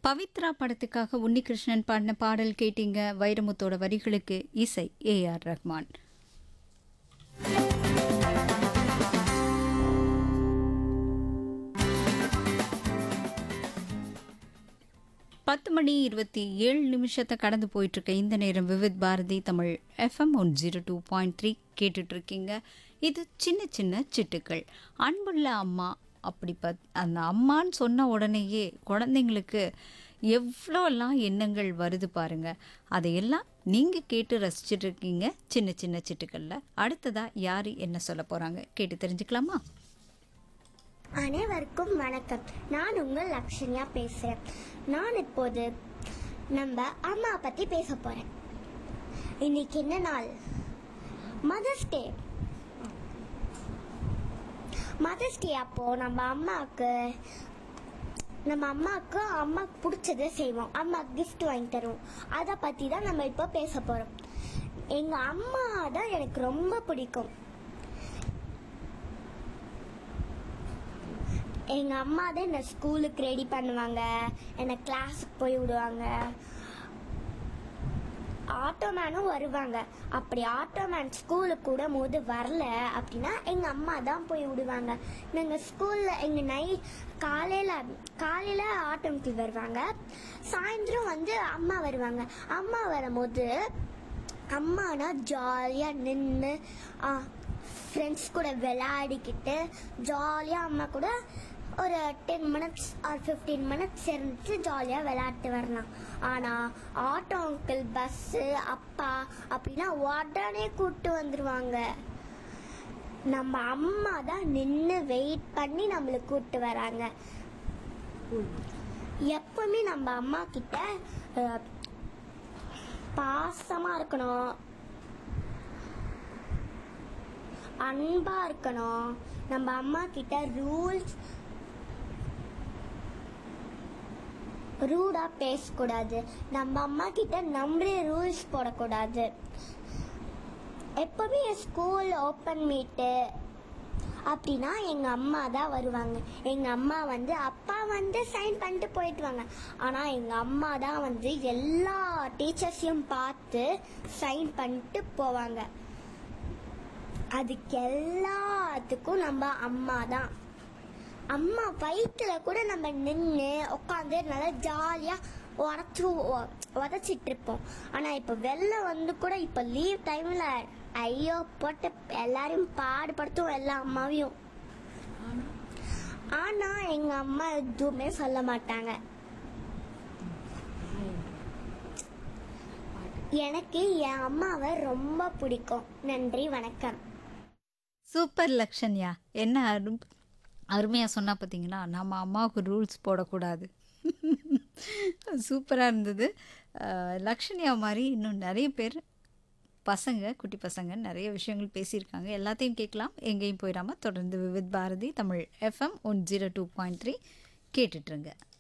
பவித்ரா படத்துக்காக உன்னிகிருஷ்ணன் பாடின பாடல் கேட்டீங்க வைரமுத்தோட வரிகளுக்கு இசை ஏ ஆர் ரஹ்மான் பத்து மணி இருபத்தி ஏழு நிமிஷத்தை கடந்து போயிட்டு இருக்க இந்த நேரம் Vividh Bharati Tamil FM one zero two point three கேட்டுட்டு இருக்கீங்க இது சின்ன சின்ன சிட்டுக்கள் அன்புள்ள அம்மா அப்படி பத் அந்த அம்மான்னு சொன்ன உடனேயே குழந்தைங்களுக்கு எவ்வளோலாம் எண்ணங்கள் வருது பாருங்க அதையெல்லாம் நீங்கள் கேட்டு ரசிச்சிட்டு இருக்கீங்க சின்ன சின்ன சிட்டுக்களில் அடுத்ததாக யார் என்ன சொல்ல போகிறாங்க கேட்டு தெரிஞ்சுக்கலாமா அனைவருக்கும் வணக்கம் நான் உங்கள் லக்ஷன்யா பேசுறேன் நான் இப்போது நம்ம அம்மா பத்தி பேச போறேன் இன்னைக்கு என்ன நாள் மதர்ஸ் டே மதர்ஸ் டே அப்போ நம்ம அம்மாவுக்கு நம்ம அம்மாவுக்கு அம்மாவுக்கு பிடிச்சதை செய்வோம் அம்மாவுக்கு gift வாங்கி தருவோம் அதை பற்றி தான் நம்ம இப்போ பேச போகிறோம் எங்கள் அம்மா தான் எனக்கு ரொம்ப பிடிக்கும் எங்க அம்மா தான் என்ன ஸ்கூலுக்கு ரெடி பண்ணுவாங்க என்னை கிளாஸுக்கு போய் விடுவாங்க ஆட்டோமேனும் வருவாங்க அப்படி ஆட்டோமேன் ஸ்கூலுக்கு கூட போது வரல அப்படின்னா எங்க அம்மா தான் போய் விடுவாங்க நாங்கள் ஸ்கூல்ல எங்க நைட் காலையில காலையில ஆட்டோமேட்டிக் வருவாங்க சாயந்தரம் வந்து அம்மா வருவாங்க அம்மா வரும்போது அம்மானா ஜாலியாக நின்று ஃப்ரெண்ட்ஸ் கூட விளையாடிக்கிட்டு ஜாலியாக அம்மா கூட ஒரு ten minutes or fifteen minutes இருந்துட்டு ஜாலியாக விளையாட்டு வரலாம் ஆனால் ஆட்டோ அங்கிள் பஸ்ஸு அப்பா அப்படின்னா உடனே கூப்பிட்டு வந்துடுவாங்க நம்ம அம்மா தான் நின்று வெயிட் பண்ணி நம்மளுக்கு கூப்பிட்டு வராங்க எப்பவுமே நம்ம அம்மா கிட்ட அஹ், பாசமா இருக்கணும் அன்பா இருக்கணும் நம்ம அம்மா கிட்ட ரூல்ஸ் ரூடா பேசக்கூடாது நம்ம அம்மா கிட்ட நம்மளே ரூல்ஸ் போடக்கூடாது எப்பவுமே ஸ்கூல் ஓப்பன் மீட்டு அப்படின்னா எங்க அம்மா தான் வருவாங்க எங்க அம்மா வந்து அப்பா வந்து சைன் பண்ணிட்டு போயிட்டுவாங்க ஆனா எங்க அம்மா தான் வந்து எல்லா டீச்சர்ஸையும் பார்த்து சைன் பண்ணிட்டு போவாங்க அதுக்கு எல்லாத்துக்கும் நம்ம அம்மா தான் அம்மா வயிற்றுல கூட நம்ம நின்று உட்காந்து நல்லா ஜாலியாக உடச்சு உதச்சிட்டு இருப்போம் ஆனால் இப்போ வெளில வந்து கூட இப்போ லீவ் டைமில் ஐயோ போட்டு எல்லாரையும் பாடுபடுத்தும் எல்லா அம்மாவையும் ஆனால் எங்கள் அம்மா எதுவுமே சொல்ல மாட்டாங்க எனக்கு என் அம்மாவை ரொம்ப பிடிக்கும் நன்றி வணக்கம் சூப்பர் லக்ஷன்யா என்ன அரும் அருமையாக சொன்னா பார்த்தீங்களா நம்ம அம்மாவுக்கு ரூல்ஸ் போடக்கூடாது சூப்பராக இருந்தது அஹ், லக்ஷன்யா மாதிரி இன்னும் நிறைய பேர் பசங்க குட்டி பசங்க நிறைய விஷயங்கள் பேசியிருக்காங்க எல்லாத்தையும் கேட்கலாம் எங்கேயும் போயிடாமல் தொடர்ந்து Vividh Bharati Tamil FM one zero two point three கேட்டுட்ருங்க